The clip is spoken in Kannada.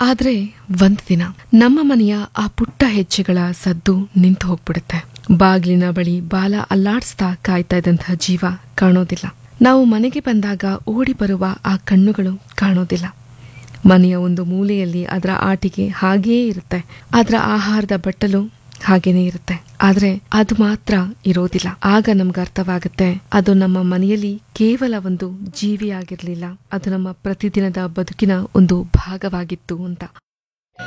ಆದ್ರೆ ಒಂದ್ ದಿನ ನಮ್ಮ ಮನೆಯ ಆ ಪುಟ್ಟ ಹೆಜ್ಜೆಗಳ ಸದ್ದು ನಿಂತು ಹೋಗ್ಬಿಡುತ್ತೆ ಬಾಗಿಲಿನ ಬಳಿ ಬಾಲ ಅಲ್ಲಾಡಿಸ್ತಾ ಕಾಯ್ತಾ ಇದ್ದಂತಹ ಜೀವ ಕಾಣೋದಿಲ್ಲ ನಾವು ಮನೆಗೆ ಬಂದಾಗ ಓಡಿ ಬರುವ ಆ ಕಣ್ಣುಗಳು ಕಾಣೋದಿಲ್ಲ ಮನೆಯ ಒಂದು ಮೂಲೆಯಲ್ಲಿ ಅದರ ಆಟಿಕೆ ಹಾಗೆಯೇ ಇರುತ್ತೆ ಅದರ ಆಹಾರದ ಬಟ್ಟಲು ಹಾಗೇನೇ ಇರುತ್ತೆ ಆದ್ರೆ ಅದು ಮಾತ್ರ ಇರೋದಿಲ್ಲ ಆಗ ನಮ್ಗೆ ಅರ್ಥವಾಗುತ್ತೆ ಅದು ನಮ್ಮ ಮನೆಯಲ್ಲಿ ಕೇವಲ ಒಂದು ಜೀವಿಯಾಗಿರ್ಲಿಲ್ಲ ಅದು ನಮ್ಮ ಪ್ರತಿದಿನದ ಬದುಕಿನ ಒಂದು ಭಾಗವಾಗಿತ್ತು ಅಂತ